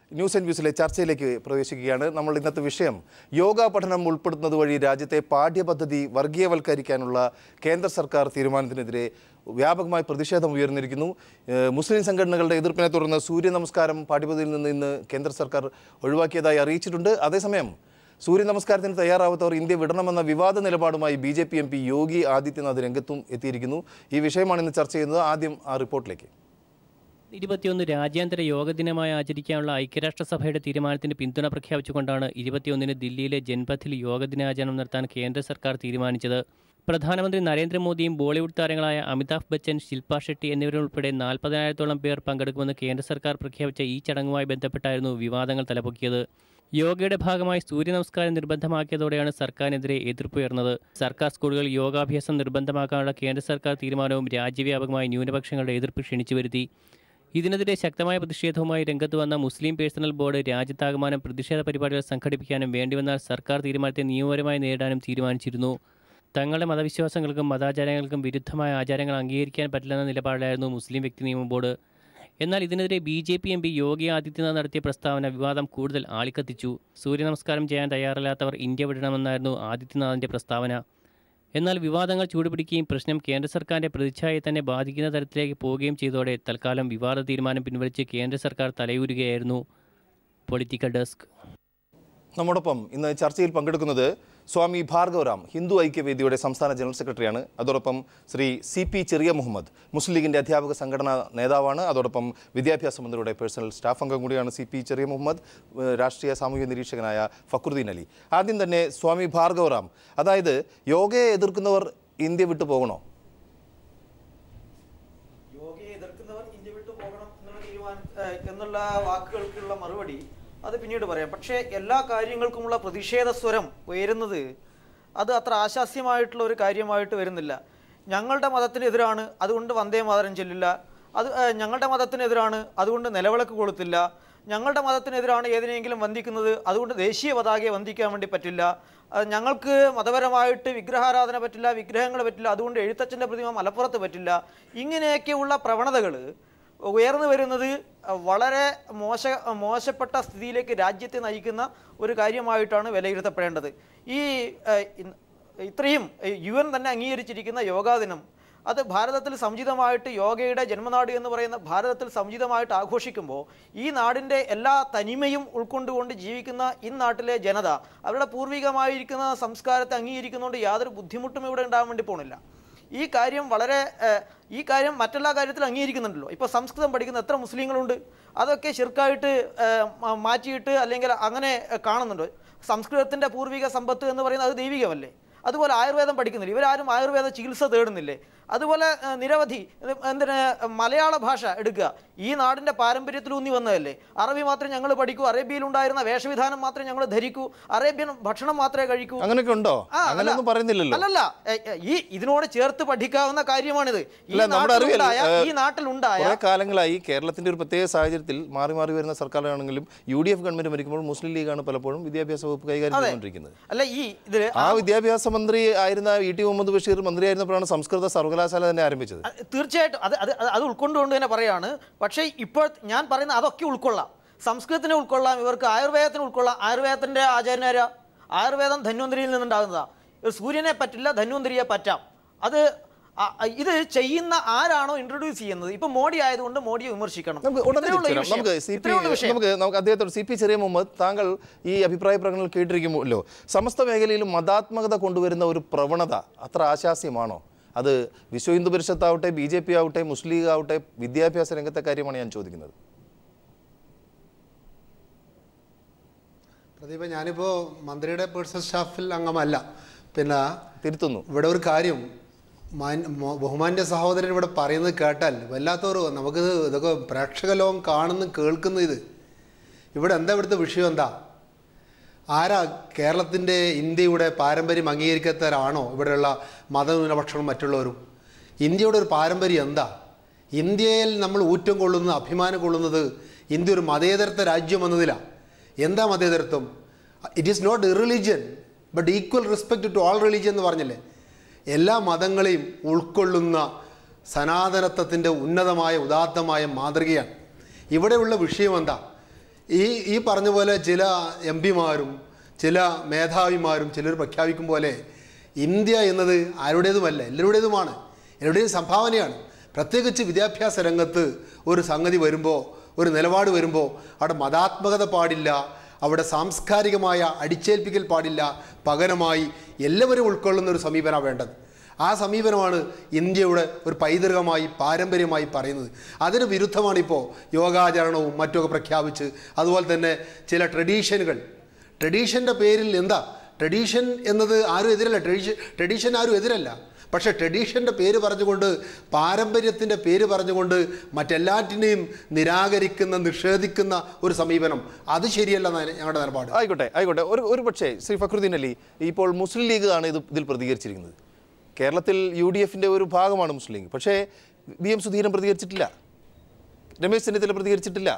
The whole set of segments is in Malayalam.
ന്യൂസ് ആൻഡ് വ്യൂസിലെ ചർച്ചയിലേക്ക് പ്രവേശിക്കുകയാണ് നമ്മൾ ഇന്നത്തെ വിഷയം യോഗ പഠനം ഉൾപ്പെടുത്തുന്നത് വഴി രാജ്യത്തെ പാഠ്യപദ്ധതി വർഗീയവൽക്കരിക്കാനുള്ള കേന്ദ്ര സർക്കാർ തീരുമാനത്തിനെതിരെ വ്യാപകമായി പ്രതിഷേധം ഉയർന്നിരിക്കുന്നു ഏഹ് മുസ്ലിം സംഘടനകളുടെ എതിർപ്പിനെ തുടർന്ന് സൂര്യ നമസ്കാരം പാഠ്യപദ്ധതിയിൽ നിന്ന് ഇന്ന് കേന്ദ്ര സർക്കാർ ഒഴിവാക്കിയതായി അറിയിച്ചിട്ടുണ്ട് അതേസമയം സൂര്യ നമസ്കാരത്തിന് തയ്യാറാവാത്തവർ ഇന്ത്യ വിടണമെന്ന വിവാദ നിലപാടുമായി B J P M P Yogi Adityanath രംഗത്തും എത്തിയിരിക്കുന്നു ഈ വിഷയമാണ് ഇന്ന് ചർച്ച ചെയ്യുന്നത് ആദ്യം ആ റിപ്പോർട്ടിലേക്ക് ഇരുപത്തിയൊന്ന് രാജ്യാന്തര യോഗ ദിനമായി ആചരിക്കാനുള്ള ഐക്യരാഷ്ട്രസഭയുടെ തീരുമാനത്തിന് പിന്തുണ പ്രഖ്യാപിച്ചുകൊണ്ടാണ് ഇരുപത്തിയൊന്നിന് ദില്ലിയിലെ ജൻപഥിൽ യോഗ ദിനാചരണം നടത്താൻ കേന്ദ്ര സർക്കാർ തീരുമാനിച്ചത് പ്രധാനമന്ത്രി നരേന്ദ്രമോദിയും ബോളിവുഡ് താരങ്ങളായ അമിതാഭ് ബച്ചൻ ശില്പ ഷെട്ടി എന്നിവരുൾപ്പെടെ നാൽപ്പതിനായിരത്തോളം പേർ പങ്കെടുക്കുമെന്ന് കേന്ദ്ര സർക്കാർ പ്രഖ്യാപിച്ച ഈ ചടങ്ങുമായി ബന്ധപ്പെട്ടായിരുന്നു വിവാദങ്ങൾ തലപൊക്കിയത് യോഗയുടെ ഭാഗമായി സൂര്യ നമസ്കാരം നിർബന്ധമാക്കിയതോടെയാണ് സർക്കാരിനെതിരെ എതിർപ്പുയർന്നത് സർക്കാർ സ്കൂളുകളിൽ യോഗാഭ്യാസം നിർബന്ധമാക്കാനുള്ള കേന്ദ്ര സർക്കാർ തീരുമാനവും രാജ്യവ്യാപകമായി ന്യൂനപക്ഷങ്ങളുടെ എതിർപ്പ് ക്ഷണിച്ചു വരുത്തി ഇതിനെതിരെ ശക്തമായ പ്രതിഷേധവുമായി രംഗത്ത് വന്ന മുസ്ലിം പേഴ്സണൽ ബോർഡ് രാജ്യത്താകമാനം പ്രതിഷേധ പരിപാടികൾ സംഘടിപ്പിക്കാനും വേണ്ടിവന്നാൽ സർക്കാർ തീരുമാനത്തെ നിയമപരമായി നേരിടാനും തീരുമാനിച്ചിരുന്നു തങ്ങളുടെ മതവിശ്വാസങ്ങൾക്കും മതാചാരങ്ങൾക്കും വിരുദ്ധമായ ആചാരങ്ങൾ അംഗീകരിക്കാൻ പറ്റില്ലെന്ന നിലപാടിലായിരുന്നു മുസ്ലിം വ്യക്തി നിയമ ബോർഡ് എന്നാൽ ഇതിനെതിരെ B J P M P Yogi Adityanath നടത്തിയ പ്രസ്താവന വിവാദം കൂടുതൽ ആളിക്കത്തിച്ചു സൂര്യ നമസ്കാരം ചെയ്യാൻ തയ്യാറല്ലാത്തവർ ഇന്ത്യ വിടണമെന്നായിരുന്നു ആദിത്യനാഥിന്റെ പ്രസ്താവന എന്നാൽ വിവാദങ്ങൾ ചൂടുപിടിക്കുകയും പ്രശ്നം കേന്ദ്ര സർക്കാരിന്റെ പ്രതിച്ഛായയെ തന്നെ ബാധിക്കുന്ന തരത്തിലേക്ക് പോവുകയും ചെയ്തതോടെ തൽക്കാലം വിവാദ തീരുമാനം പിൻവലിച്ച് കേന്ദ്ര സർക്കാർ തലയൂരുകയായിരുന്നു പൊളിറ്റിക്കൽ ഡെസ്ക് നമ്മോടൊപ്പം ഇന്ന് ചർച്ചയിൽ പങ്കെടുക്കുന്നത് സ്വാമി ഭാർഗവറാം ഹിന്ദു ഐക്യവേദിയുടെ സംസ്ഥാന ജനറൽ സെക്രട്ടറിയാണ് അതോടൊപ്പം ശ്രീ സി പി ചെറിയ മുഹമ്മദ് മുസ്ലിം ലീഗിൻ്റെ അധ്യാപക സംഘടനാ നേതാവാണ് അതോടൊപ്പം വിദ്യാഭ്യാസ മന്ത്രിയുടെ പേഴ്സണൽ സ്റ്റാഫ് അംഗം കൂടിയാണ് സി പി ചെറിയ മുഹമ്മദ് ഏഹ് രാഷ്ട്രീയ സാമൂഹ്യ നിരീക്ഷകനായ ഫക്രുദ്ദീൻ അലി ആദ്യം തന്നെ സ്വാമി ഭാർഗവറാം അതായത് യോഗയെ എതിർക്കുന്നവർ ഇന്ത്യ വിട്ടു പോകണോ യോഗയെ എതിർക്കുന്നവർ ഇന്ത്യ വിട്ടു പോകണം എന്നുള്ള തീരുമാനം ഏഹ് എന്നുള്ള വാക്കുകൾക്കുള്ള മറുപടി അത് പിന്നീട് പറയാം പക്ഷേ എല്ലാ കാര്യങ്ങൾക്കുമുള്ള പ്രതിഷേധ സ്വരം ഉയരുന്നത് അത് അത്ര ആശാസ്യമായിട്ടുള്ള ഒരു കാര്യമായിട്ട് വരുന്നില്ല ഞങ്ങളുടെ മതത്തിനെതിരാണ് അതുകൊണ്ട് വന്ദേ മാതരം ചെല്ലില്ല അത് ഏഹ് ഞങ്ങളുടെ മതത്തിനെതിരാണ് അതുകൊണ്ട് നിലവിളക്ക് കൊളുത്തില്ല ഞങ്ങളുടെ മതത്തിനെതിരാണ് ഏതിനെങ്കിലും വന്ദിക്കുന്നത് അതുകൊണ്ട് ദേശീയ പതാകയെ വന്ദിക്കാൻ വേണ്ടി പറ്റില്ല അത് ഞങ്ങൾക്ക് മതപരമായിട്ട് വിഗ്രഹാരാധന പറ്റില്ല വിഗ്രഹങ്ങൾ പറ്റില്ല അതുകൊണ്ട് എഴുത്തച്ഛൻ്റെ പ്രതിമ മലപ്പുറത്ത് പറ്റില്ല ഇങ്ങനെയൊക്കെയുള്ള പ്രവണതകൾ ഉയർന്നു വരുന്നത് വളരെ മോശ മോശപ്പെട്ട സ്ഥിതിയിലേക്ക് രാജ്യത്തെ നയിക്കുന്ന ഒരു കാര്യമായിട്ടാണ് വിലയിരുത്തപ്പെടേണ്ടത് ഈ ഏഹ്, ഇൻ- ഇത്രയും യു എൻ തന്നെ അംഗീകരിച്ചിരിക്കുന്ന യോഗാ ദിനം അത് ഭാരതത്തിൽ സമുചിതമായിട്ട് യോഗയുടെ ജന്മനാട് എന്ന് പറയുന്ന ഭാരതത്തിൽ സമുചിതമായിട്ട് ആഘോഷിക്കുമ്പോൾ ഈ നാടിൻ്റെ എല്ലാ തനിമയും ഉൾക്കൊണ്ടുകൊണ്ട് ജീവിക്കുന്ന ഈ നാട്ടിലെ ജനത അവരുടെ പൂർവികമായിരിക്കുന്ന സംസ്കാരത്തെ അംഗീകരിക്കുന്നതുകൊണ്ട് യാതൊരു ബുദ്ധിമുട്ടും ഇവിടെ ഉണ്ടാകാൻ വേണ്ടി പോണില്ല ഈ കാര്യം വളരെ ഏഹ്, ഈ കാര്യം മറ്റെല്ലാ കാര്യത്തിലും അംഗീകരിക്കുന്നുണ്ടല്ലോ ഇപ്പോൾ സംസ്കൃതം പഠിക്കുന്ന എത്ര മുസ്ലിങ്ങളുണ്ട് അതൊക്കെ ശിർക്കായിട്ട് ഏഹ്, മ- മാറ്റിയിട്ട് അല്ലെങ്കിൽ അങ്ങനെ ഏഹ്, കാണുന്നുണ്ട് സംസ്കൃതത്തിൻ്റെ പൂർവിക സമ്പത്ത് എന്ന് പറയുന്നത് അത് ദൈവികമല്ലേ അതുപോലെ ആയുർവേദം പഠിക്കുന്നില്ല ഇവരാരും ആയുർവേദ ചികിത്സ തേടുന്നില്ലേ അതുപോലെ ഏഹ്, നിരവധി ഇത് എന്തിന് മലയാള ഭാഷ എടുക്കുക ഈ നാടിൻ്റെ പാരമ്പര്യത്തിലൂന്നി വന്നതല്ലേ അറബി മാത്രമേ ഞങ്ങൾ പഠിക്കൂ അറേബ്യയിലുണ്ടായിരുന്ന വേഷവിധാനം മാത്രമേ ഞങ്ങൾ ധരിക്കൂ അറേബ്യൻ ഭക്ഷണം മാത്രമേ കഴിക്കൂ അങ്ങനെയൊക്കെ ഉണ്ടോ ആ, അല്ല. അങ്ങനെയൊന്നും പറയുന്നില്ലല്ലോ അല്ലല്ല എ, എ, ഈ ഇതിനോട് ചേർത്ത് പഠിക്കാവുന്ന കാര്യമാണിത് ഈ അല്ല, നമ്മുടെ അറിവിൽ, നാട്ടിലുണ്ടായ ഏഹ്, ഈ നാട്ടിലുണ്ടായ കുറെ കാലങ്ങളായി കേരളത്തിന്റെ ഒരു പ്രത്യേക സാഹചര്യത്തിൽ മാറി മാറി വരുന്ന സർക്കാരാണെങ്കിലും യു ഡി എഫ് ഗവൺമെന്റ് ഭരിക്കുമ്പോൾ മുസ്ലിം ലീഗാണ് പലപ്പോഴും വിദ്യാഭ്യാസ വകുപ്പ് കൈകാര്യം ചെയ്തുകൊണ്ടിരിക്കുന്നത് അല്ല ഈ ഇതില് ആ വിദ്യാഭ്യാസ മന്ത്രി ആയിരുന്ന ഇ ടി മുഹമ്മദ് ബഷീർ മന്ത്രിയായിരുന്നപ്പോഴാണ് സംസ്കൃത സർവകലാശാല തന്നെ ആരംഭിച്ചത് അ- തീർച്ചയായിട്ടും അത് അത് അത് അത് ഉൾക്കൊണ്ടുകൊണ്ട് തന്നെ പറയാണ് പക്ഷേ ഇപ്പോൾ ഞാൻ പറയുന്ന അതൊക്കെ ഉൾക്കൊള്ളാം സംസ്കൃതത്തിനെ ഉൾക്കൊള്ളാം ഇവർക്ക് ആയുർവേദത്തിന് ഉൾക്കൊള്ളാം ആയുർവേദത്തിന്റെ ആചാര്യനാരാ ആയുർവേദം ധന്വന്തരിയിൽ നിന്നുണ്ടാകുന്നതാ ഇത് സൂര്യനെ പറ്റില്ല ധന്വന്തരിയെ പറ്റാം അത് അ- അ- ഇത് ചെയ്യുന്ന ആരാണോ ഇൻട്രൊഡ്യൂസ് ചെയ്യുന്നത് ഇപ്പൊ മോഡി ആയതുകൊണ്ട് മോഡിയെ വിമർശിക്കണം നമുക്ക് ഉടനെ ഇത്രയേ ഉള്ളൂ ഈ തിരിച്ചു വരാം. നമുക്ക് വിഷയം. സി പി ഇത്രയേ ഉള്ളൂ വിഷയം. നമുക്ക് നമുക്ക് അദ്ദേഹത്തോട് സി പി ചെറിയ മുഹമ്മദ് താങ്കൾ ഈ അഭിപ്രായ പ്രകടനങ്ങൾ കേട്ടിരിക്കുമല്ലോ സമസ്ത മേഖലയിലും മതാത്മകത കൊണ്ടുവരുന്ന ഒരു പ്രവണത അത്ര ആശാസ്യമാണോ അത് വിശ്വ ഹിന്ദു പരിഷത്താവട്ടെ ബി ജെ പി ആവട്ടെ മുസ്ലിം ലീഗ് ആവട്ടെ വിദ്യാഭ്യാസ രംഗത്തെ കാര്യമാണ് ഞാൻ ചോദിക്കുന്നത് പ്രദീപ ഞാനിപ്പോൾ മന്ത്രിയുടെ പേഴ്സണൽ സ്റ്റാഫിൽ അംഗമല്ല പിന്നെ തിരുത്തുന്നു ഇവിടെ ഒരു കാര്യം മാൻ മോ- ബഹുമാന്യ സഹോദരൻ ഇവിടെ പറയുന്നത് കേട്ടാൽ വല്ലാത്തൊരു നമുക്കിത് ഇതൊക്കെ പ്രേക്ഷക ലോകം കാണുന്നു കേൾക്കുന്നു ഇത് ഇവിടെ എന്താ ഇവിടുത്തെ വിഷയം എന്താ ആരാ കേരളത്തിൻ്റെ ഇന്ത്യയുടെ പാരമ്പര്യം അംഗീകരിക്കാത്തവരാണോ ഇവിടെയുള്ള മതന്യൂനപക്ഷവും മറ്റുള്ളവരും ഇന്ത്യയുടെ ഒരു പാരമ്പര്യം എന്താ ഇന്ത്യയിൽ നമ്മൾ ഊറ്റം കൊള്ളുന്നത് അഭിമാനം കൊള്ളുന്നത് ഇന്ത്യ ഒരു മതേതരത്വ രാജ്യം എന്നതിലാണ് എന്താ മതേതരത്വം it is not irreligion but equal respect to all religion എന്ന് പറഞ്ഞില്ലേ എല്ലാ മതങ്ങളെയും ഉൾക്കൊള്ളുന്ന സനാതനത്വത്തിൻ്റെ ഉന്നതമായ ഉദാത്തമായ മാതൃകയാണ് ഇവിടെയുള്ള വിഷയം എന്താ ഈ ഈ പറഞ്ഞ പോലെ ചില എം പിമാരും ചില മേധാവിമാരും ചിലർ പ്രഖ്യാപിക്കും പോലെ ഇന്ത്യ എന്നത് ആരുടേതുമല്ല എല്ലാവരുടേതുമാണ് എല്ലാവരുടെയും സംഭാവനയാണ് പ്രത്യേകിച്ച് വിദ്യാഭ്യാസ രംഗത്ത് ഒരു സംഗതി വരുമ്പോൾ ഒരു നിലപാട് വരുമ്പോൾ അവിടെ മതാത്മകത പാടില്ല അവിടെ സാംസ്കാരികമായ അടിച്ചേൽപ്പിക്കൽ പാടില്ല പകരമായി എല്ലാവരും ഉൾക്കൊള്ളുന്ന ഒരു സമീപനമാണ് വേണ്ടത് ആ സമീപനമാണ് ഇന്ത്യയുടെ ഒരു പൈതൃകമായി പാരമ്പര്യമായി പറയുന്നത് അതിന് വിരുദ്ധമാണ് ഇപ്പോൾ യോഗാചരണവും മറ്റുമൊക്കെ പ്രഖ്യാപിച്ച് അതുപോലെ തന്നെ ചില ട്രഡീഷനുകൾ ട്രഡീഷൻ്റെ പേരിൽ എന്താ ട്രഡീഷൻ എന്നത് ആരും എതിരല്ല ട്രഡീഷൻ ട്രഡീഷൻ ആരും എതിരല്ല പക്ഷേ ട്രഡീഷൻ്റെ പേര് പറഞ്ഞുകൊണ്ട് പാരമ്പര്യത്തിൻ്റെ പേര് പറഞ്ഞുകൊണ്ട് മറ്റെല്ലാറ്റിനെയും നിരാകരിക്കുന്ന നിഷേധിക്കുന്ന ഒരു സമീപനം അത് ശരിയല്ല എന്നാണ് ഞങ്ങളുടെ നിലപാട് ആയിക്കോട്ടെ ആയിക്കോട്ടെ ഒരു ഒരു പക്ഷേ ശ്രീ ഫക്രുദ്ദീൻ അലി ഇപ്പോൾ മുസ്ലിം ലീഗ് ആണ് ഇത് ഇതിൽ പ്രതികരിച്ചിരിക്കുന്നത് കേരളത്തിൽ യു ഡി എഫിൻ്റെ ഒരു ഭാഗമാണ് മുസ്ലിം ലീഗ് പക്ഷേ വി എം സുധീരൻ പ്രതികരിച്ചിട്ടില്ല രമേശ് ചെന്നിത്തല പ്രതികരിച്ചിട്ടില്ല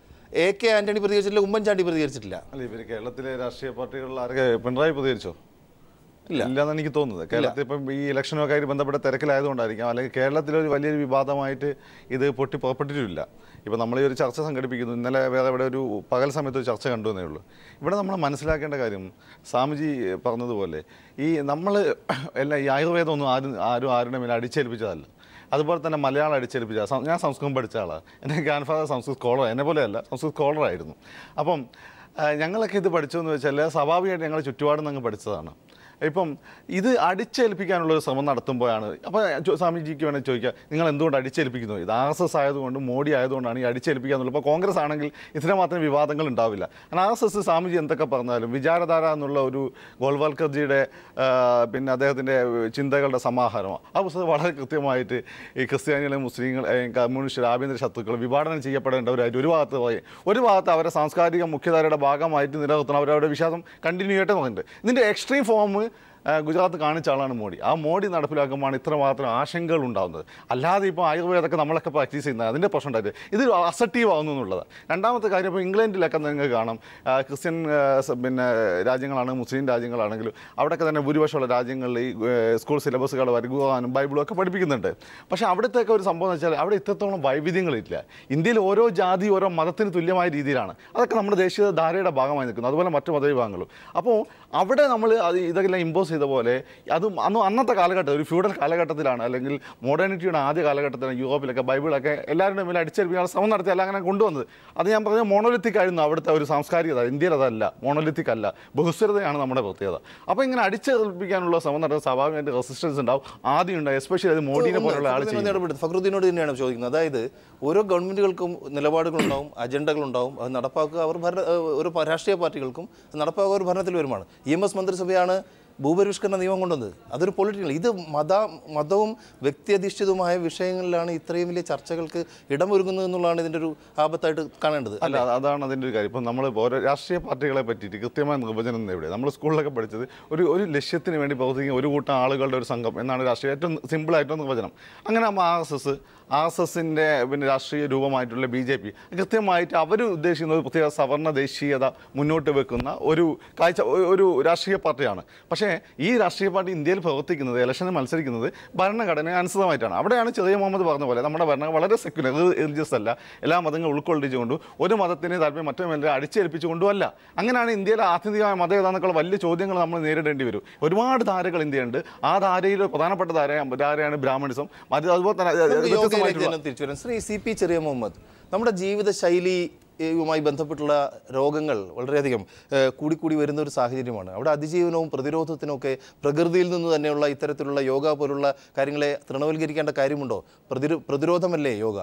എ കെ ആന്റണി പ്രതികരിച്ചിട്ടില്ല ഉമ്മൻചാണ്ടി പ്രതികരിച്ചിട്ടില്ല അല്ല ഇവര് കേരളത്തിലെ രാഷ്ട്രീയ പാർട്ടികളിൽ ആരൊക്കെ പിണറായി പ്രതികരിച്ചോ ഇല്ല. ഇല്ലാന്നാണ് എനിക്ക് തോന്നുന്നത് കേരളത്തിൽ ഇപ്പം ഈ ഇലക്ഷനൊക്കെ ആയിട്ട് ബന്ധപ്പെട്ട തിരക്കിലായതുകൊണ്ടായിരിക്കാം അല്ലെങ്കിൽ കേരളത്തിലൊരു വലിയൊരു വിവാദമായിട്ട് ഇത് പൊട്ടി പുറപ്പെട്ടിട്ടില്ല ഇപ്പം നമ്മൾ ഈ ഒരു ചർച്ച സംഘടിപ്പിക്കുന്നു ഇന്നലെ വേറെ ഇവിടെ ഒരു പകൽ സമയത്ത് ഒരു ചർച്ച കണ്ടു എന്നേ ഉള്ളൂ ഇവിടെ നമ്മൾ മനസ്സിലാക്കേണ്ട കാര്യം സ്വാമിജി പറഞ്ഞതുപോലെ ഈ നമ്മൾ എല്ലാം ഈ ആയുർവേദം ഒന്നും ആരും ആരും ആരുടെ മേലെ അടിച്ചേൽപ്പിച്ചതല്ല അതുപോലെ തന്നെ മലയാളം അടിച്ചേൽപ്പിച്ച സം- ഞാൻ സംസ്കൃതം പഠിച്ച ആളാണ് എൻ്റെ ഗ്രാൻഡ് ഫാദർ സംസ്കൃത് സ്കോളർ എന്നെ പോലെയല്ല സംസ്കൃത് സ്കോളറായിരുന്നു അപ്പം ആ, ഞങ്ങളൊക്കെ ഇത് പഠിച്ചതെന്ന് വെച്ചാൽ സ്വാഭാവികമായിട്ട് ഞങ്ങൾ ചുറ്റുപാടും നിന്ന് അങ്ങ് പഠിച്ചതാണ് ഇപ്പം ഇത് അടിച്ചേൽപ്പിക്കാനുള്ള ഒരു ശ്രമം നടത്തുമ്പോഴാണ് അപ്പോൾ ചോ- സ്വാമിജിക്ക് വേണമെങ്കിൽ ചോദിക്കാം നിങ്ങൾ എന്തുകൊണ്ട് അടിച്ചേൽപ്പിക്കുന്നു ഇത് ആർ എസ് എസ് ആയതുകൊണ്ട് മോഡി ആയതുകൊണ്ടാണ് ഈ അടിച്ചേൽപ്പിക്കുക എന്നുള്ളത് ഇപ്പോൾ കോൺഗ്രസ് ആണെങ്കിൽ ഇത്രമാത്രം വിവാദങ്ങൾ ഉണ്ടാവില്ല കാരണം ആർ എസ് എസ് സ്വാമിജി എന്തൊക്കെ പറഞ്ഞാലും വിചാരധാര എന്നുള്ള ഒരു ഗോൾവാൾക്കർജിയുടെ ആ, പിന്നെ അദ്ദേഹത്തിൻ്റെ ചിന്തകളുടെ സമാഹാരമാണ് ആ പുസ്തകം വളരെ കൃത്യമായിട്ട് ഈ ക്രിസ്ത്യാനികളെ മുസ്ലിങ്ങൾ ഏ, കമ്മ്യൂണിസ്റ്റ് ആഭ്യന്തര ശത്രുക്കൾ വിഭാടനം ചെയ്യപ്പെടേണ്ടവരായിട്ട് ഒരു ഭാഗത്ത് പറയും ഒരു ഭാഗത്ത് അവരെ സാംസ്കാരിക മുഖ്യധാരയുടെ ഭാഗമായിട്ട് നിലനിർത്തണം അവരവരുടെ വിശ്വാസം കണ്ടിന്യൂ ചെയ്യട്ടെ എന്നുണ്ട് ഇതിൻ്റെ എക്സ്ട്രീം ഫോം ഗുജറാത്ത് കാണിച്ച ആളാണ് മോഡി ആ മോഡി നടപ്പിലാക്കുമ്പോഴാണ് ഇത്രമാത്രം ആശങ്കകൾ ഉണ്ടാകുന്നത് അല്ലാതെ ഇപ്പോൾ ആയുർവേദമൊക്കെ നമ്മളൊക്കെ പ്രാക്ടീസ് ചെയ്യുന്നത് അതിൻ്റെ പ്രശ്നം ഉണ്ടായിട്ട് ഇത് അസറ്റീവ് ആവുന്നു എന്നുള്ളത് രണ്ടാമത്തെ കാര്യം ഇപ്പോൾ ഇംഗ്ലണ്ടിലൊക്കെ നിങ്ങൾക്ക് കാണാം ആ, ക്രിസ്ത്യൻ ആ, സ- പിന്നെ രാജ്യങ്ങളാണ് മുസ്ലിം രാജ്യങ്ങളാണെങ്കിലും അവിടെയൊക്കെ തന്നെ ഭൂരിപക്ഷമുള്ള രാജ്യങ്ങളിൽ ഈ ഏ, സ്കൂൾ സിലബസുകൾ വരുവാനും ബൈബിളും ഒക്കെ പഠിപ്പിക്കുന്നുണ്ട് പക്ഷേ അവിടുത്തെയൊക്കെ ഒരു സംഭവം എന്ന് വെച്ചാൽ അവിടെ ഇത്രത്തോളം വൈവിധ്യങ്ങളില്ല ഇന്ത്യയിൽ ഓരോ ജാതി ഓരോ മതത്തിന് തുല്യമായ രീതിയിലാണ് അതൊക്കെ നമ്മുടെ ദേശീയ ധാരയുടെ ഭാഗമായി നിൽക്കുന്നു അതുപോലെ മറ്റു മതവിഭാഗങ്ങളും അപ്പോൾ അവിടെ നമ്മൾ അത് ഇതെല്ലാം ഇമ്പോസ് ചെയ്ത പോലെ അതും അന്ന് അന്നത്തെ കാലഘട്ടം ഒരു ഫ്യൂഡൽ കാലഘട്ടത്തിലാണ് അല്ലെങ്കിൽ മോഡേണിറ്റിയുടെ ആദ്യ കാലഘട്ടത്തിലാണ് യൂറോപ്പിലൊക്കെ ബൈബിളൊക്കെ എല്ലാവരുടെയും മേലെ അടിച്ചേൽപ്പിക്കാൻ ശ്രമം നടത്തി അല്ല അങ്ങനെ കൊണ്ടുവന്നത് അത് ഞാൻ പറഞ്ഞ മോണോലിത്തിക് ആയിരുന്നു അവിടുത്തെ ഒരു സാംസ്കാരികത ഇന്ത്യയിൽ അതല്ല മോണോലിത്തിക് അല്ല ബഹുസ്വരതയാണ് നമ്മുടെ പ്രത്യേകത അപ്പോൾ ഇങ്ങനെ അടിച്ചേൽപ്പിക്കാനുള്ള ശ്രമം നടത്തുന്ന സ്വാഭാവികമായിട്ട് റെസിസ്റ്റൻസ് ഉണ്ടാവും ആദ്യം ഉണ്ടാവും എസ്പെഷ്യലി അത് മോഡിനെ പോലുള്ള ആൾ ഫക്രുദ്ദീൻ ഒന്ന് ചെയ്യും ഇടപെടുത്ത്. ഫക്രുദ്ദീനോട് തന്നെയാണ് ചോദിക്കുന്നത് അതായത് ഓരോ ഗവൺമെന്റുകൾക്കും നിലപാടുകളുണ്ടാവും അജണ്ടകളുണ്ടാവും അത് നടപ്പാക്കുക അവർ ഭരണ ഏഹ് ഒരു പ- രാഷ്ട്രീയ പാർട്ടികൾക്കും അത് നടപ്പാക്കുക ഒരു ഭരണത്തിൽ വരുമാണ് ഇ എം എസ് മന്ത്രിസഭയാണ് ഭൂപരിഷ്കരണ നിയമം കൊണ്ടുവന്നത് അതൊരു പൊളിറ്റിക്കൽ ഇത് മത മതവും വ്യക്തിയധിഷ്ഠിതവുമായ വിഷയങ്ങളിലാണ് ഇത്രയും വലിയ ചർച്ചകൾക്ക് ഇടമൊരുങ്ങുന്നത് എന്നുള്ളതാണ് ഇതിൻ്റെ ഒരു ആപത്തായിട്ട് കാണേണ്ടത് അല്ല അത് അതാണ് അതിൻ്റെ ഒരു കാര്യം ഇപ്പം നമ്മൾ ഓരോ രാഷ്ട്രീയ പാർട്ടികളെ പറ്റിയിട്ട് കൃത്യമായ നിർവചനം എവിടെ നമ്മൾ സ്കൂളിലൊക്കെ പഠിച്ചത് ഒരു ഒരു ലക്ഷ്യത്തിന് വേണ്ടി പ്രവർത്തിക്കുന്ന ഒരു കൂട്ടം ആളുകളുടെ ഒരു സംഘം എന്നാണ് രാഷ്ട്രീയ ഏറ്റവും സിമ്പിളായിട്ടുള്ള നിർവചനം അങ്ങനെ ആകുമ്പോൾ R S S R S എസിൻ്റെ പിന്നെ രാഷ്ട്രീയ രൂപമായിട്ടുള്ള ബി ജെ പി കൃത്യമായിട്ട് അവർ ഉദ്ദേശിക്കുന്ന ഒരു പ്രത്യേക സവർണ ദേശീയത മുന്നോട്ട് വെക്കുന്ന ഒരു കാഴ്ച ഒരു- ഒരു രാഷ്ട്രീയ പാർട്ടിയാണ് പക്ഷേ ഈ രാഷ്ട്രീയ പാർട്ടി ഇന്ത്യയിൽ പ്രവർത്തിക്കുന്നത് ഇലക്ഷനിൽ മത്സരിക്കുന്നത് ഭരണഘടന അനുസൃതമായിട്ടാണ് അവിടെയാണ് ചെറിയ മുഹമ്മദ് പറഞ്ഞ പോലെ നമ്മുടെ ഭരണം വളരെ സെക്യുലർ റിലീജിയസ് അല്ല എല്ലാ മതങ്ങളും ഉൾക്കൊള്ളിച്ചുകൊണ്ട് ഒരു മതത്തിന് താല്പര്യം മറ്റൊരു മതത്തെ അടിച്ചേൽപ്പിച്ചുകൊണ്ടും അല്ല അങ്ങനെയാണ് ഇന്ത്യയിലെ ആത്യന്തികമായ മതം ഏതാന്നൊക്കെയുള്ള വലിയ ചോദ്യങ്ങൾ നമ്മൾ നേരിടേണ്ടി വരും ഒരുപാട് ധാരകൾ ഇന്ത്യയുണ്ട് ആ ധാരയിൽ പ്രധാനപ്പെട്ട ധാര ധാരയാണ് ബ്രാഹ്മണിസം അത് അതുപോലെ തന്നെ നമുക്ക് യോഗയിലേക്ക് വ്യത്യസ്തമായിട്ടുള്ള തന്നെ തിരിച്ചു വരാം ശ്രീ സി പി ചെറിയ മുഹമ്മദ് നമ്മുടെ ജീവിത ശൈലിയുമായി ബന്ധപ്പെട്ടുള്ള രോഗങ്ങൾ വളരെയധികം ഏഹ്, കൂടിക്കൂടി വരുന്ന ഒരു സാഹചര്യമാണ് അവിടെ അതിജീവനവും പ്രതിരോധത്തിനും ഒക്കെ പ്രകൃതിയിൽ നിന്ന് തന്നെയുള്ള ഇത്തരത്തിലുള്ള യോഗ പോലുള്ള കാര്യങ്ങളെ തൃണവൽക്കരിക്കേണ്ട കാര്യമുണ്ടോ പ്രതിരോ പ്രതിരോധമല്ലേ യോഗ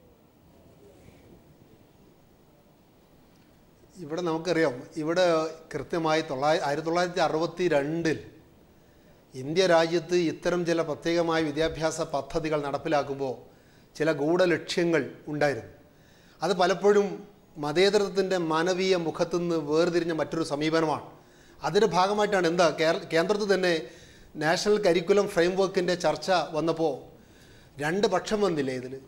ഇവിടെ നമുക്കറിയാം ഇവിടെ കൃത്യമായി തൊള്ളായി ആയിരത്തി തൊള്ളായിരത്തി അറുപത്തി രണ്ടിൽ ഇന്ത്യ രാജ്യത്ത് ഇത്തരം ചില പ്രത്യേകമായ വിദ്യാഭ്യാസ പദ്ധതികൾ നടപ്പിലാക്കുമ്പോൾ ചില ഗൂഢലക്ഷ്യങ്ങൾ ഉണ്ടായിരുന്നു അത് പലപ്പോഴും മതേതരത്വത്തിൻ്റെ മാനവീയ മുഖത്തുനിന്ന് വേർതിരിഞ്ഞ മറ്റൊരു സമീപനമാണ് അതിൻ്റെ ഭാഗമായിട്ടാണ് എന്താ കേരള കേന്ദ്രത്തിൽ തന്നെ നാഷണൽ കരിക്കുലം ഫ്രെയിംവർക്കിൻ്റെ ചർച്ച വന്നപ്പോൾ രണ്ട് പക്ഷം വന്നില്ലേ ഇതിൽ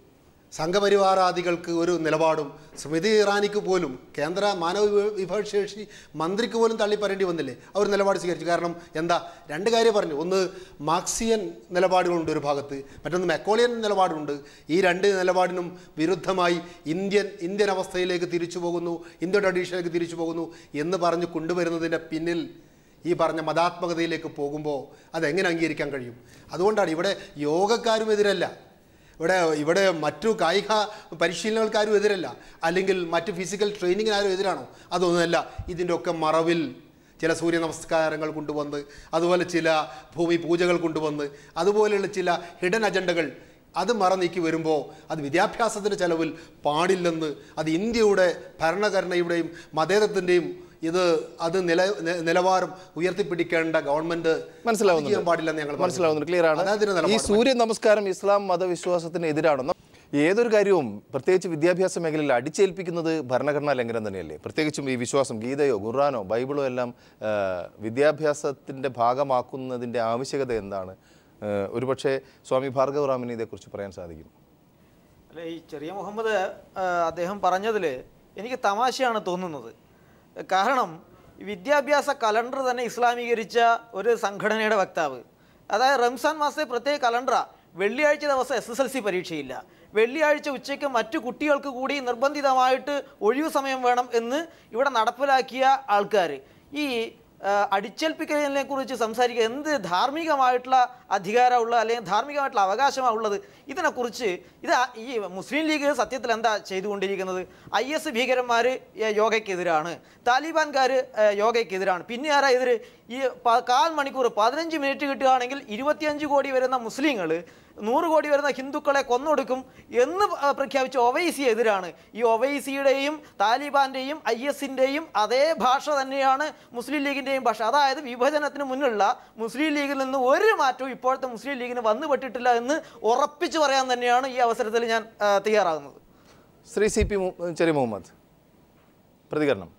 സംഘപരിവാറാദികൾക്ക് ഒരു നിലപാടും സ്മൃതി ഇറാനിക്ക് പോലും കേന്ദ്ര മാനവ വിഭ- വിഭവശേഷി മന്ത്രിക്ക് പോലും തള്ളിപ്പറയേണ്ടി വന്നില്ലേ അവർ നിലപാട് സ്വീകരിച്ചു കാരണം എന്താ രണ്ട് കാര്യം പറഞ്ഞു ഒന്ന് മാർക്സിയൻ നിലപാടുകളുണ്ട് ഒരു ഭാഗത്ത് മറ്റൊന്ന് മെക്കോളിയൻ നിലപാടുണ്ട് ഈ രണ്ട് നിലപാടിനും വിരുദ്ധമായി ഇന്ത്യൻ ഇന്ത്യൻ അവസ്ഥയിലേക്ക് തിരിച്ചു പോകുന്നു ഇന്ത്യൻ ട്രഡീഷനിലേക്ക് തിരിച്ചു പോകുന്നു എന്ന് പറഞ്ഞ് കൊണ്ടുവരുന്നതിൻ്റെ പിന്നിൽ ഈ പറഞ്ഞ മതാത്മകതയിലേക്ക് പോകുമ്പോൾ അതെങ്ങനെ അംഗീകരിക്കാൻ കഴിയും അതുകൊണ്ടാണ് ഇവിടെ യോഗക്കാരും എതിരല്ല ഇവിടെ ഇവിടെ മറ്റു കായിക പരിശീലനങ്ങൾക്കാരും എതിരല്ല അല്ലെങ്കിൽ മറ്റ് ഫിസിക്കൽ ട്രെയിനിങ്ങിനാരും എതിരാണോ അതൊന്നുമല്ല ഇതിൻ്റെ ഒക്കെ മറവിൽ ചില സൂര്യ നമസ്കാരങ്ങൾ കൊണ്ടുവന്ന് അതുപോലെ ചില ഭൂമി പൂജകൾ കൊണ്ടുവന്ന് അതുപോലെയുള്ള ചില ഹിഡൻ അജണ്ടകൾ അത് മറനീക്കി വരുമ്പോൾ അത് വിദ്യാഭ്യാസത്തിൻ്റെ ചെലവിൽ പാടില്ലെന്ന് അത് ഇന്ത്യയുടെ ഭരണഘടനയുടെയും മതേതത്തിൻ്റെയും ഇത് അത് നില നി- നിലവാരം ഉയർത്തിപ്പിടിക്കേണ്ട ഗവൺമെന്റ് മനസ്സിലാവുന്നുണ്ട്. ചെയ്യാൻ പാടില്ലെന്ന് ഞങ്ങൾ മനസ്സിലാവുന്നുണ്ട് ക്ലിയർ ആണ് അതാ ഇതിന്റെ ഈ നിലപാട്. സൂര്യ നമസ്കാരം ഇസ്ലാം മതവിശ്വാസത്തിന് എതിരാണെന്നോ ഏതൊരു കാര്യവും പ്രത്യേകിച്ച് വിദ്യാഭ്യാസ മേഖലയിൽ അടിച്ചേൽപ്പിക്കുന്നത് ഭരണഘടനാ ലംഘനം തന്നെയല്ലേ പ്രത്യേകിച്ചും ഈ വിശ്വാസം ഗീതയോ ഖുർആാനോ ബൈബിളോ എല്ലാം ആ, വിദ്യാഭ്യാസത്തിൻ്റെ ഭാഗമാക്കുന്നതിൻ്റെ ആവശ്യകത എന്താണ് ആ, ഒരുപക്ഷെ സ്വാമി ഭാർഗവറാമിന് ഇതേക്കുറിച്ച് പറയാൻ സാധിക്കും അല്ല ഈ ചെറിയ മുഹമ്മദ് ആ, അദ്ദേഹം പറഞ്ഞതിൽ എനിക്ക് തമാശയാണ് തോന്നുന്നത് കാരണം ഈ വിദ്യാഭ്യാസ കലണ്ടർ തന്നെ ഇസ്ലാമീകരിച്ച ഒരു സംഘടനയുടെ വക്താവ് അതായത് റംസാൻ മാസത്തെ പ്രത്യേക കലണ്ടറാ വെള്ളിയാഴ്ച ദിവസം എസ് എസ് എൽ സി പരീക്ഷയില്ല വെള്ളിയാഴ്ച ഉച്ചയ്ക്ക് മറ്റു കുട്ടികൾക്ക് കൂടി നിർബന്ധിതമായിട്ട് ഒഴിവു സമയം വേണം എന്ന് ഇവിടെ നടപ്പിലാക്കിയ ആൾക്കാർ ഈ ആ, അടിച്ചേൽപ്പിക്കലിനെ കുറിച്ച് സംസാരിക്കുക എന്ത് ധാർമ്മികമായിട്ടുള്ള അധികാരമുള്ള അല്ലെങ്കിൽ ധാർമ്മികമായിട്ടുള്ള അവകാശമാണ് ഉള്ളത് ഇതിനെക്കുറിച്ച് ഇത് ആ- ഈ മുസ്ലിം ലീഗ് സത്യത്തിൽ എന്താ ചെയ്തുകൊണ്ടിരിക്കുന്നത് ഐ എസ് ഭീകരന്മാർ യോഗയ്ക്കെതിരാണ് താലിബാൻകാർ യോഗയ്ക്കെതിരാണ് പിന്നെ ആരാ എതിര് ഈ പ- കാൽ മണിക്കൂർ പതിനഞ്ച് മിനിറ്റ് കിട്ടുകയാണെങ്കിൽ ഇരുപത്തിയഞ്ച് കോടി വരുന്ന മുസ്ലിങ്ങൾ നൂറ് കോടി വരുന്ന ഹിന്ദുക്കളെ കൊന്നൊടുക്കും എന്ന് പ- പ്രഖ്യാപിച്ച ഒവൈസി എതിരാണ് ഈ ഒവൈസിയുടെയും താലിബാന്റെയും ഐ എസിൻ്റെയും അതേ ഭാഷ തന്നെയാണ് മുസ്ലിം ലീഗിൻ്റെയും ഭാഷ അതായത് വിഭജനത്തിന് മുന്നുള്ള മുസ്ലിം ലീഗിൽ നിന്ന് ഒരു മാറ്റവും ഇപ്പോഴത്തെ മുസ്ലിം ലീഗിന് വന്നുപെട്ടിട്ടില്ല എന്ന് ഉറപ്പിച്ചു പറയാൻ തന്നെയാണ് ഈ അവസരത്തിൽ ഞാൻ ആ, തയ്യാറാകുന്നത് ശ്രീ സി പി മു- ചെറിയ മുഹമ്മദ് പ്രതികരണം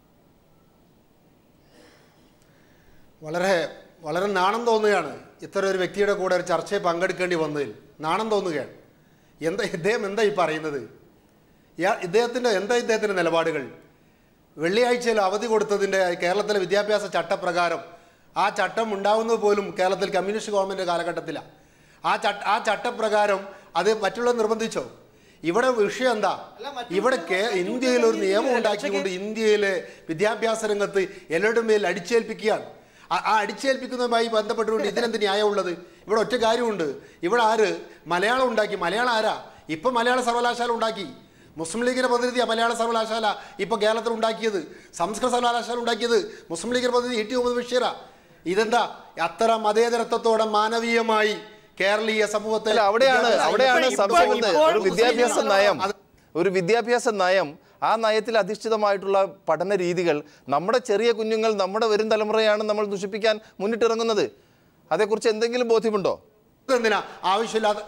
വളരെ വളരെ നാണം തോന്നുകയാണ് ഇത്തരം ഒരു വ്യക്തിയുടെ കൂടെ ഒരു ചർച്ചയിൽ പങ്കെടുക്കേണ്ടി വന്നതിൽ നാണം തോന്നുകയാണ് എന്താ ഇദ്ദേഹം എന്താ ഈ പറയുന്നത് ഇയാൾ ഇദ്ദേഹത്തിൻ്റെ എന്താ ഇദ്ദേഹത്തിൻ്റെ നിലപാടുകൾ വെള്ളിയാഴ്ചയിൽ അവധി കൊടുത്തതിൻ്റെ കേരളത്തിലെ വിദ്യാഭ്യാസ ചട്ടപ്രകാരം ആ ചട്ടം ഉണ്ടാവുന്നത് പോലും കേരളത്തിൽ കമ്മ്യൂണിസ്റ്റ് ഗവൺമെൻറ് കാലഘട്ടത്തിലാണ് ആ ചട്ട ആ ചട്ടപ്രകാരം അത് മറ്റുള്ളവർ നിർബന്ധിച്ചോ ഇവിടെ വിഷയം എന്താ അല്ല, മറ്റു ഇവിടെ കേ മറ്റു ഇന്ത്യയിൽ ഒരു നിയമം ഉച്ചയ്ക്ക് ഉണ്ടാക്കിക്കൊണ്ട് ഇന്ത്യയിലെ വിദ്യാഭ്യാസ രംഗത്ത് എല്ലാവരുടെ മേൽ അടിച്ചേൽപ്പിക്കുകയാണ് ആ- ആ അടിച്ചേൽപ്പിക്കുന്നതുമായി ബന്ധപ്പെട്ടുകൊണ്ട് ഇതിനെന്ത് ന്യായമുള്ളത് ഇവിടെ ഒറ്റ കാര്യമുണ്ട് ഇവിടെ ആര് മലയാളം ഉണ്ടാക്കി മലയാളം ആരാ ഇപ്പൊ മലയാള സർവകലാശാല ഉണ്ടാക്കി മുസ്ലിം ലീഗിന്റെ പ്രതിനിധിയാണ് മലയാള സർവകലാശാല ഇപ്പൊ കേരളത്തിൽ ഉണ്ടാക്കിയത് സംസ്കൃത സർവകലാശാല ഉണ്ടാക്കിയത് മുസ്ലിം ലീഗിന്റെ പ്രതിനിധി ഇ ടി മുഹമ്മദ് ബഷീറ ഇതെന്താ അത്ര മതേതരത്വത്തോടെ മാനവീയമായി കേരളീയ സമൂഹത്തെ അല്ല അവിടെയാണ് വിദ്യാഭ്യാസ അവിടെയാണ് ഇപ്പോൾ- സംശയമുണ്ട് ഇപ്പോൾ ഒരു വിദ്യാഭ്യാസ മുസ്ലിം നയം ഒരു വിദ്യാഭ്യാസ നയം ആ നയത്തിൽ അധിഷ്ഠിതമായിട്ടുള്ള പഠന രീതികൾ നമ്മുടെ ചെറിയ കുഞ്ഞുങ്ങൾ നമ്മുടെ വരും തലമുറയാണ് നമ്മൾ ദുഷിപ്പിക്കാൻ മുന്നിട്ടിറങ്ങുന്നത് അതേക്കുറിച്ച് എന്തെങ്കിലും ബോധ്യമുണ്ടോ എന്തിനാ ആവശ്യമില്ലാതെ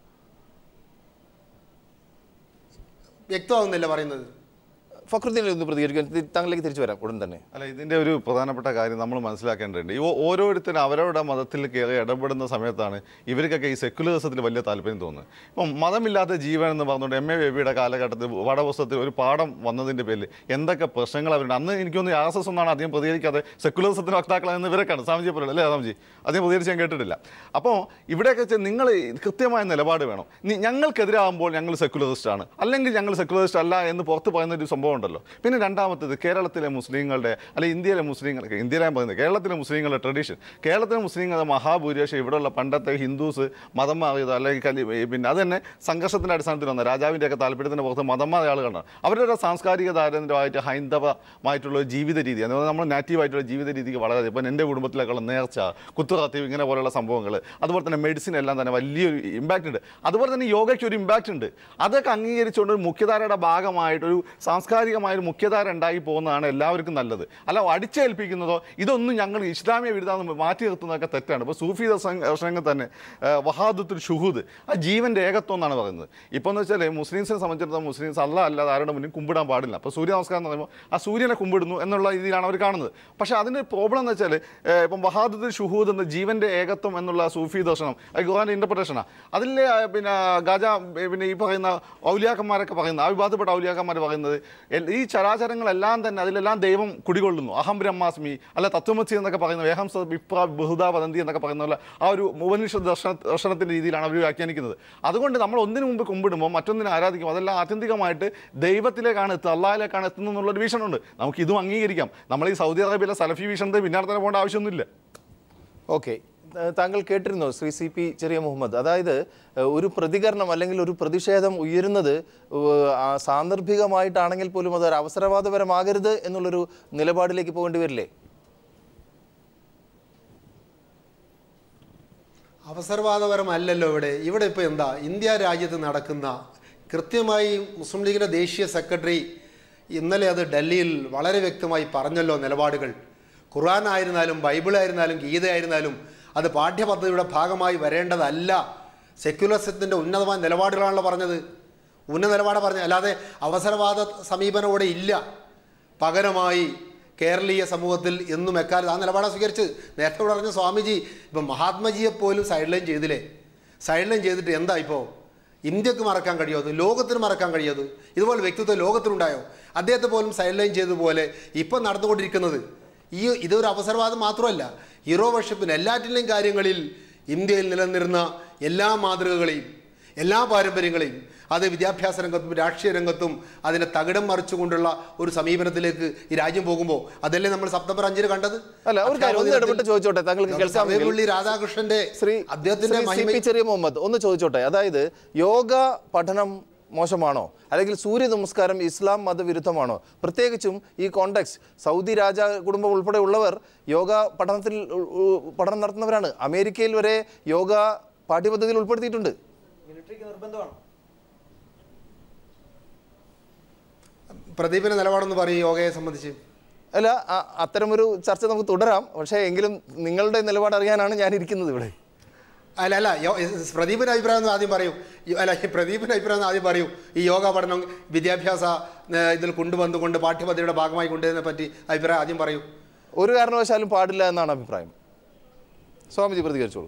വ്യക്തമാവുന്നില്ല പറയുന്നത് ഫക്രുദ്ദീൻ ഒന്ന് പ്രതികരിക്കാൻ തി- താങ്കളിലേക്ക് തിരിച്ചു വരാം ഉടൻ തന്നെ അല്ല ഇതിൻ്റെ ഒരു പ്രധാനപ്പെട്ട കാര്യം നമ്മൾ മനസ്സിലാക്കേണ്ടതുണ്ട് ഈ ഓ- ഓരോരുത്തരും അവരവരുടെ മതത്തിൽ കയറി ഇടപെടുന്ന സമയത്താണ് ഇവർക്കൊക്കെ ഈ സെക്യുലറിസത്തിൽ വലിയ താല്പര്യം തോന്നുന്നത് ഇപ്പം മതമില്ലാത്ത ജീവൻ എന്ന് പറഞ്ഞുകൊണ്ട് എം എ ബേബിയുടെ കാലഘട്ടത്തിൽ പാഠപുസ്തകത്തിൽ ഒരു പാഠം വന്നതിൻ്റെ പേരിൽ എന്തൊക്കെ പ്രശ്നങ്ങൾ അവരുണ്ട് അന്ന് എനിക്കൊന്ന് ആർ എസ് എസ് ഒന്നാണ് അധികം പ്രതികരിക്കാതെ സെക്യുലറിസത്തിന് വക്താക്കളാണെന്ന് ഇവരൊക്കെയാണ് സ്വാമിജിയെ പോലെ അല്ലേ സ്വാമിജി അധികം പ്രതികരിച്ച് ഞാൻ കേട്ടിട്ടില്ല അപ്പോൾ ഇവിടെയൊക്കെ വെച്ച് നിങ്ങൾ കൃത്യമായ നിലപാട് വേണം നി- ഞങ്ങൾക്കെതിരാകുമ്പോൾ ഞങ്ങൾ സെക്യുലറിസ്റ്റ് ആണ് അല്ലെങ്കിൽ ഞങ്ങൾ സെക്യുലറിസ്റ്റ് അല്ല എന്ന് പുറത്ത് പറയുന്ന ഒരു സംഭവം ഉണ്ടല്ലോ പിന്നെ രണ്ടാമത്തേത് കേരളത്തിലെ മുസ്ലിങ്ങളുടെ അല്ലെങ്കിൽ ഇന്ത്യയിലെ മുസ്ലിങ്ങൾക്ക് ഇന്ത്യയിലെ ഞാൻ പറയുന്നത് കേരളത്തിലെ മുസ്ലിങ്ങളുടെ ട്രഡീഷൻ കേരളത്തിലെ മുസ്ലിങ്ങളുടെ മഹാഭൂരിപക്ഷം ഇവിടെയുള്ള പണ്ടത്തെ ഹിന്ദുസ് മതം മാറിയത് അല്ലെങ്കിൽ കലി പിന്നെ അത് തന്നെ സംഘർഷത്തിൻ്റെ അടിസ്ഥാനത്തിൽ വന്ന രാജാവിൻ്റെയൊക്കെ താല്പര്യത്തിൻ്റെ പുറത്ത് മതം മാറിയ ആളുകളാണ് അവരുടെ സാംസ്കാരിക ദാരിദ്ര്യമായിട്ട് ഹൈന്ദവമായിട്ടുള്ള ഒരു ജീവിത രീതി എന്ന് പറഞ്ഞാൽ നമ്മൾ നാറ്റീവായിട്ടുള്ള ജീവിത രീതിക്ക് വളരെ ഇപ്പം എൻ്റെ കുടുംബത്തിലേക്കുള്ള നേർച്ച കുത്തുകത്തി ഇങ്ങനെ പോലെയുള്ള സംഭവങ്ങൾ അതുപോലെ തന്നെ മെഡിസിൻ എല്ലാം തന്നെ വലിയൊരു ഇമ്പാക്റ്റ് ഉണ്ട് അതുപോലെ തന്നെ യോഗയ്ക്ക് ഒരു ഇമ്പാക്റ്റ് ഉണ്ട് അതൊക്കെ അംഗീകരിച്ചുകൊണ്ട് ഒരു മുഖ്യധാരയുടെ ഭാഗമായിട്ടൊരു സാംസ്കാരിക സാംസ്കാരികമായ ഒരു മുഖ്യധാര ഉണ്ടായി പോകുന്നതാണ് എല്ലാവർക്കും നല്ലത് അല്ല അടിച്ചേൽപ്പിക്കുന്നതോ ഇതൊന്നും ഞങ്ങൾ ഇസ്ലാമിക വിരുദ്ധാന്ന് മാറ്റി നിർത്തുന്നതൊക്കെ തെറ്റാണ് ഇപ്പോൾ സൂഫി ദർശന- ദർശനങ്ങൾ തന്നെ വഹാദത്തുൽ ഷുഹൂദ് ആ ജീവൻ്റെ ഏകത്വം എന്നാണ് പറയുന്നത് ഇപ്പോൾ എന്ന് വെച്ചാൽ മുസ്ലിംസിനെ സംബന്ധിച്ചിടത്തോളം മുസ്ലിംസ് അല്ല അല്ലാതെ ആരുടെ മുന്നിൽ കുമ്പിടാൻ പാടില്ല അപ്പോൾ സൂര്യ നമസ്കാരം എന്ന് പറയുമ്പോൾ ആ സൂര്യനെ കുമ്പിടുന്നു എന്നുള്ള രീതിയിലാണ് അവർ കാണുന്നത് പക്ഷേ അതിൻ്റെ പ്രോബ്ലം എന്ന് വെച്ചാൽ ഏഹ്, ഇപ്പം വഹാദത്തുൽ ഷുഹൂദ് എന്ന ജീവൻ്റെ ഏകത്വം എന്നുള്ള സൂഫി ദർശനം അത് ഖുർആൻ്റെ ഇൻ്റർപ്രിട്ടേഷനാണ് അതിലെ ആ, പിന്നെ ഗജ പിന്നെ ഈ പറയുന്ന ഔലിയാക്കന്മാരൊക്കെ പറയുന്നത് ആ വിവാദപ്പെട്ട ഔലിയാക്കന്മാർ പറയുന്നത് എൽ- ഈ ചരാചരങ്ങളെല്ലാം തന്നെ അതിലെല്ലാം ദൈവം കുടികൊള്ളുന്നു അഹം ബ്രഹ്മാസ്മി അല്ല തത്വമസി എന്നൊക്കെ പറയുന്നത് വേഹം സ വിപ്ര ബഹുദ വദന്തി എന്നൊക്കെ പറയുന്ന പോലെ ആ ഒരു ഉപനിഷത്ത് ദർശന ദർശനത്തിൻ്റെ രീതിയിലാണ് അവർ വ്യാഖ്യാനിക്കുന്നത് അതുകൊണ്ട് നമ്മൾ ഒന്നിനു മുമ്പ് കുമ്പിടുമ്പോൾ മറ്റൊന്നിനെ ആരാധിക്കും അതെല്ലാം ആത്യന്തികമായിട്ട് ദൈവത്തിലേക്കാണ് എത്തുക അള്ളാഹിലേക്കാണ് എത്തുന്നത് എന്നുള്ളൊരു വീക്ഷണമുണ്ട് നമുക്ക് ഇതും അംഗീകരിക്കാം നമ്മൾ ഈ സൗദി അറേബ്യയിലെ സലഫി വീക്ഷണത്തെ പിന്നാലെ തന്നെ പോകേണ്ട ആവശ്യമൊന്നുമില്ല ഓക്കെ ഏഹ് താങ്കൾ കേട്ടിരുന്നോ ശ്രീ സി പി ചെറിയ മുഹമ്മദ് അതായത് ഏഹ് ഒരു പ്രതികരണം അല്ലെങ്കിൽ ഒരു പ്രതിഷേധം ഉയരുന്നത് ഏഹ് ആ സാന്ദർഭികമായിട്ടാണെങ്കിൽ പോലും അത് ഒരു അവസരവാദപരമാകരുത് എന്നുള്ളൊരു നിലപാടിലേക്ക് പോകേണ്ടി വരില്ലേ അവസരവാദപരമല്ലല്ലോ ഇവിടെ ഇവിടെ ഇപ്പോൾ എന്താ ഇന്ത്യ രാജ്യത്ത് നടക്കുന്ന കൃത്യമായി മുസ്ലിം ലീഗിൻ്റെ ദേശീയ സെക്രട്ടറി ഇന്നലെ അത് ഡൽഹിയിൽ വളരെ വ്യക്തമായി പറഞ്ഞല്ലോ നിലപാടുകൾ ഖുർആൻ ആയിരുന്നാലും ബൈബിൾ ആയിരുന്നാലും ഗീത ആയിരുന്നാലും അത് പാഠ്യപദ്ധതിയുടെ ഭാഗമായി വരേണ്ടതല്ല സെക്യുലറിസത്തിൻ്റെ ഉന്നതമായ നിലപാടുകളാണല്ലോ പറഞ്ഞത് ഉന്നത നിലപാട് പറഞ്ഞത് അല്ലാതെ അവസരവാദ സമീപനം ഇവിടെ ഇല്ല പകരമായി കേരളീയ സമൂഹത്തിൽ എന്നും എക്കാലത്ത് ആ നിലപാടാണ് സ്വീകരിച്ച് നേരത്തെ ഇവിടെ പറഞ്ഞ സ്വാമിജി ഇപ്പം മഹാത്മജിയെ പോലും സൈഡ് ലൈൻ ചെയ്തില്ലേ സൈഡ് ലൈൻ ചെയ്തിട്ട് എന്താ ഇപ്പോൾ ഇന്ത്യക്ക് മറക്കാൻ കഴിയോ അത് ലോകത്തിന് മറക്കാൻ കഴിയോ അത് ഇതുപോലെ വ്യക്തിത്വം ലോകത്തിനുണ്ടായോ അദ്ദേഹത്തെ പോലും സൈഡ് ലൈൻ ചെയ്തതുപോലെ ഇപ്പം നടന്നുകൊണ്ടിരിക്കുന്നത് ഈ ഇതൊരു അവസരവാദം മാത്രമല്ല ഹീറോ വർഷിപ്പിന് എല്ലാറ്റിലെയും കാര്യങ്ങളിൽ ഇന്ത്യയിൽ നിലനിന്നിരുന്ന എല്ലാ മാതൃകകളെയും എല്ലാ പാരമ്പര്യങ്ങളെയും അത് വിദ്യാഭ്യാസ രംഗത്തും രാഷ്ട്രീയ രംഗത്തും അതിനെ തകിടം മറിച്ചുകൊണ്ടുള്ള ഒരു സമീപനത്തിലേക്ക് ഈ രാജ്യം പോകുമ്പോൾ അതല്ലേ നമ്മൾ സെപ്റ്റംബർ അഞ്ചിന് കണ്ടത് അല്ല ഒരു കാര്യം ഒന്ന് ഇടപെട്ട് ചോദിച്ചോട്ടെ താങ്കൾക്ക് കേൾക്കാമെങ്കിൽ സമയപള്ളി രാധാകൃഷ്ണന്റെ ശ്രീ അദ്ദേഹത്തിന്റെ ശ്രീ സി മഹിമ പി ചെറിയ മുഹമ്മദ് ഒന്ന് ചോദിച്ചോട്ടെ അതായത് യോഗ പഠനം മോശമാണോ അല്ലെങ്കിൽ സൂര്യ നമസ്കാരം ഇസ്ലാം മതവിരുദ്ധമാണോ പ്രത്യേകിച്ചും ഈ കോണ്ടെക്സ് സൗദി രാജ കുടുംബം ഉൾപ്പെടെ ഉള്ളവർ യോഗ പഠനത്തിൽ ഉ- ഉ- പഠനം നടത്തുന്നവരാണ് അമേരിക്കയിൽ വരെ യോഗ പാഠ്യപദ്ധതിയിൽ ഉൾപ്പെടുത്തിയിട്ടുണ്ട് മിലിറ്ററിക്ക് നിർബന്ധമാണ് പ്രദീപിന്റെ നിലപാടെന്ന് പറയും യോഗയെ സംബന്ധിച്ച് അല്ല അ- അത്തരമൊരു ചർച്ച നമുക്ക് തുടരാം പക്ഷേ എങ്കിലും നിങ്ങളുടെ നിലപാട് അറിയാനാണ് ഞാൻ ഇരിക്കുന്നത് ഇവിടെ അല്ല അല്ല യോ- പ്രദീപിന്റെ അഭിപ്രായം ഒന്ന് ആദ്യം പറയൂ ഈ- അല്ല ഈ പ്രദീപിന്റെ അഭിപ്രായം ഒന്ന് ആദ്യം പറയൂ ഈ യോഗ പഠനം വിദ്യാഭ്യാസ ഏഹ്, ഇതിൽ കൊണ്ടുവന്നുകൊണ്ട് പാഠ്യപദ്ധതിയുടെ ഭാഗമായി കൊണ്ടുവരുന്നതിനെ പറ്റി അഭിപ്രായം ആദ്യം പറയൂ ഒരു കാരണവശാലും പാടില്ല എന്നാണ് അഭിപ്രായം സ്വാമിജി പ്രതികരിച്ചോളൂ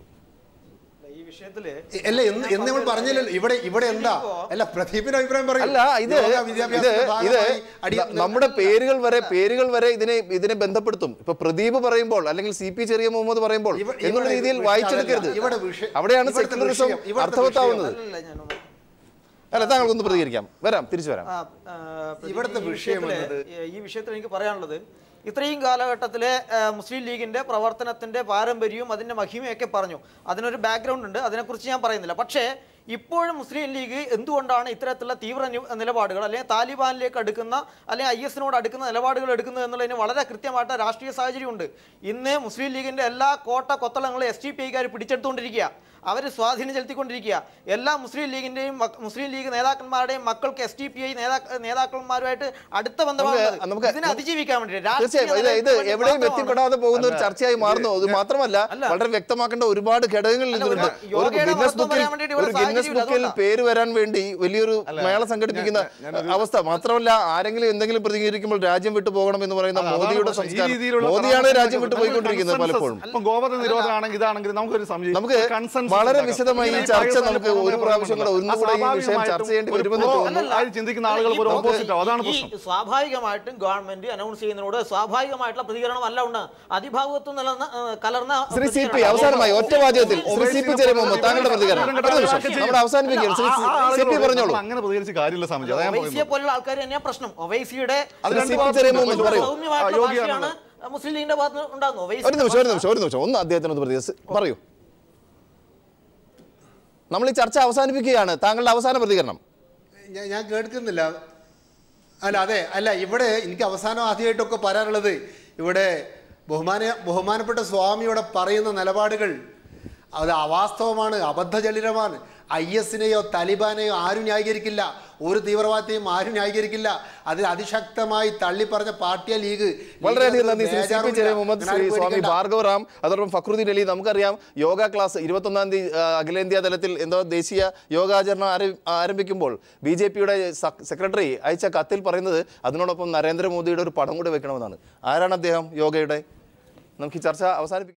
ഈ വിഷയത്തില് അല്ല എന്ന് എന്ന് നമ്മൾ പറഞ്ഞില്ലല്ലോ ഇവിടെ ഇവിടെ എന്താ അല്ല പ്രദീപിന്റെ അഭിപ്രായം പറയൂ അല്ല ഇത് യോഗ ഇത് വിദ്യാഭ്യാസത്തിന്റെ ഇത് ഭാഗമായി അടി- ന- നമ്മുടെ പേരുകൾ വരെ പേരുകൾ വരെ ഇതിനെ ഇതിനെ ബന്ധപ്പെടുത്തും ഇപ്പൊ പ്രദീപ് പറയുമ്പോൾ അല്ലെങ്കിൽ സി പി ചെറിയ മുഹമ്മദ് പറയുമ്പോൾ ഇവ- എന്നുള്ള ഇവിടെ രീതിയിൽ വിഷയം വായിച്ചെടുക്കരുത് അതല്ല. ഇവിടെ വിഷയം- അവിടെയാണ് ഇവിടുത്തെ സെക്യുലറിസം വിഷയം- ഇവിടുത്തെ അർത്ഥവത്താവുന്നത് അല്ലല്ല ഞാനൊന്ന് അല്ല താങ്കൾക്കൊന്ന് പ്രതികരിക്കാം വരാം തിരിച്ചു വരാം ആ, ആ, പ്രദീപ്, ഇവിടുത്തെ ഈ വിഷയം വിഷയത്തില്, എന്നത് ഈ വിഷയത്തിൽ എനിക്ക് പറയാനുള്ളത് ഇത്രയും കാലഘട്ടത്തിലെ ആ, മുസ്ലിം ലീഗിന്റെ പ്രവർത്തനത്തിന്റെ പാരമ്പര്യവും അതിന്റെ മഹിമയൊക്കെ പറഞ്ഞു അതിനൊരു ബാക്ക്ഗ്രൗണ്ട് ഉണ്ട് അതിനെക്കുറിച്ച് ഞാൻ പറയുന്നില്ല പക്ഷേ ഇപ്പോഴും മുസ്ലിം ലീഗ് എന്തുകൊണ്ടാണ് ഇത്തരത്തിലുള്ള തീവ്ര നി- നിലപാടുകൾ അല്ലെങ്കിൽ താലിബാനിലേക്ക് അടുക്കുന്ന അല്ലെങ്കിൽ ഐ എസിനോട് അടുക്കുന്ന നിലപാടുകൾ എടുക്കുന്നത് എന്നുള്ളതിന് വളരെ കൃത്യമായിട്ട് രാഷ്ട്രീയ സാഹചര്യമുണ്ട് ഇന്ന് മുസ്ലിം ലീഗിന്റെ എല്ലാ കോട്ട കൊത്തളങ്ങളും എസ് ടി പി ഐക്കാർ പിടിച്ചെടുത്തുകൊണ്ടിരിക്കുക അവർ സ്വാധീനം ചെലുത്തിക്കൊണ്ടിരിക്കുക എല്ലാ മുസ്ലിം ലീഗിന്റെയും മക്ക- മുസ്ലിം ലീഗ് നേതാക്കന്മാരുടെയും മക്കൾക്ക് എസ് ടി പി ഐ നേതാക്കന്മാരുമായിട്ട് അടുത്ത ബന്ധമാണ് നമുക്ക് ഉള്ളത്. നമുക്ക് ഇതിനെ അതിജീവിക്കാൻ വേണ്ടി തീർച്ചയായും ഇത് ഇത് എവിടെയും എത്തിപ്പെടാതെ പോകുന്ന ഒരു ചർച്ചയായി മാറുന്നു അത് മാത്രമല്ല അല്ല. വളരെ വ്യക്തമാക്കേണ്ട ഒരുപാട് ഘടകങ്ങൾ അല്ല, ഇതിലുണ്ട് ഒരു ഒരു യോഗയുടെ ഗിന്നസ് മഹത്വം ബുക്കിൽ പറയാൻ വേണ്ടിയിട്ട് ഇവിടെ ഒരു ഗിന്നസ് സാഹചര്യം ബുക്കിൽ അതുകൊണ്ടാ. പേര് വരാൻ വേണ്ടി വലിയൊരു മേള സംഘടിപ്പിക്കുന്ന അവസ്ഥ മാത്രമല്ല ആരെങ്കിലും എന്തെങ്കിലും പ്രതികരിക്കുമ്പോൾ രാജ്യം വിട്ടു പോകണം എന്ന് പറയുന്ന അതാണ് മോദിയുടെ പ്രശ്നം. ഈ സംസ്കാരം രീതിയിലുള്ള മോദിയാണ് തർക്കങ്ങൾ രാജ്യം വിട്ടു നമുക്ക് പോയിക്കൊണ്ടിരിക്കുന്നത് consensus. പലപ്പോഴും ഇപ്പം ഗോവധ നിരോധനമാണെങ്കിൽ ഇതാണെങ്കിൽ നമുക്കൊരു സംശയം നമുക്ക് consensus വളരെ ഉണ്ടാക്കാം. വിശദമായി ഈ ഇങ്ങനെ ചർച്ച പാകിസ്ഥാനിൽ നമുക്ക് പോകുന്ന ഒരു പ്രാവശ്യം കൂടെ ആ ഒന്നുകൂടെ ഈ വിഷയം ചർച്ച ചെയ്യേണ്ടി സ്വാഭാവികമായിട്ടും വരുമെന്ന് ഒരു തോന്നുന്നു pro- ആയി ചിന്തിക്കുന്ന ആളുകൾ ഒരു ഈ ഓപ്പോസിറ്റ് അതാണ് ഈ പ്രശ്നം സ്വാഭാവികമായിട്ടും ഗവൺമെന്റ് അനൗൺസ് ചെയ്യുന്നതിനോട് സ്വാഭാവികമായിട്ടുള്ള പ്രതികരണം അല്ല ഉണ്ട് അതിഭാഗത്വം നിലർന്ന ഏഹ്, കലർന്ന ശ്രീ സി പി പ്രതികരണം. അവസാനമായി ഒറ്റ വാചകത്തിൽ ശ്രീ സി പി ചെറിയ മുഹമ്മദ് താങ്കളുടെ പ്രതികരണം ഒരു നിമിഷം നമ്മുടെ അവസാനിപ്പിക്കുകയാണ് ശ്രീ ആ- ആ സി പി ആളുകളോട് പറഞ്ഞോളൂ നമ്മൾ അങ്ങനെ പ്രതികരിച്ച് കാര്യമില്ല സംബന്ധിച്ച് അതാ ഞാൻ ഒവൈസിയെ പറയുന്നത് പോലുള്ള ആൾക്കാർ തന്നെയാണ് പ്രശ്നം ഒവൈസിയുടെ അത് ശ്രീ രണ്ട് സി പി ഭാഗത്തും ചെറിയ ഉണ്ട്. മുഹമ്മദ് പറയൂ സൗമ്യമായിട്ടുള്ള ആ, യോഗിയാണ് ഭാഷയാണ് മുസ്ലിം ലീഗിന്റെ ഭാഗത്ത് നിന്ന് ഉണ്ടാകുന്നത് ഒവൈസി ഒരു നിമിഷം ഒരു നിമിഷം ഒരു നിമിഷം ഒന്ന് അദ്ദേഹത്തിനൊന്ന് പ്രതികരിച്ച് പറയൂ നമ്മൾ ഈ ചർച്ച അവസാനിപ്പിക്കുകയാണ് താങ്കളുടെ അവസാന പ്രതികരണം ഞാൻ ഞാൻ കേൾക്കുന്നില്ല അല്ല അതെ അല്ല ഇവിടെ എനിക്ക് അവസാനം ആദ്യമായിട്ടൊക്കെ പറയാനുള്ളത് ഇവിടെ ബഹുമാന ബഹുമാനപ്പെട്ട സ്വാമിയുടെ പറയുന്ന നിലപാടുകൾ അത് അവാസ്തവമാണ് അബദ്ധജളിതമാണ് ഐ എസിനെയോ താലിബാനെയോ ആരും ന്യായീകരിക്കില്ല ഒരു തീവ്രവാദത്തെയും ആരും ന്യായീകരിക്കില്ല അതിൽ അതിശക്തമായി തള്ളിപ്പറഞ്ഞ പാർട്ടിയ ലീഗ് വളരെയധികം നന്ദി ശ്രീ സി പി ബേജാറുമില്ല. ചെറിയ മുഹമ്മദ് ശ്രീ നിങ്ങൾ സ്വാമി പേടിക്കണ്ട. ഭാർഗവറാം അതോടൊപ്പം ഫക്രുദ്ദീൻ അലി നമുക്കറിയാം യോഗ ക്ലാസ് ഇരുപത്തൊന്നാം തീയതി ആ, അഖിലേന്ത്യാ തലത്തിൽ എന്തോ ദേശീയ യോഗാചരണം ആരം- ആരംഭിക്കുമ്പോൾ ബി ജെ പിയുടെ സെക്രട്ടറി അയച്ച കത്തിൽ പറയുന്നത് അതിനോടൊപ്പം നരേന്ദ്രമോദിയുടെ ഒരു പടം കൂടി വെക്കണമെന്നാണ് ആരാണ് അദ്ദേഹം യോഗയുടെ നമുക്ക് ഈ ചർച്ച അവസാനിപ്പിക്കാം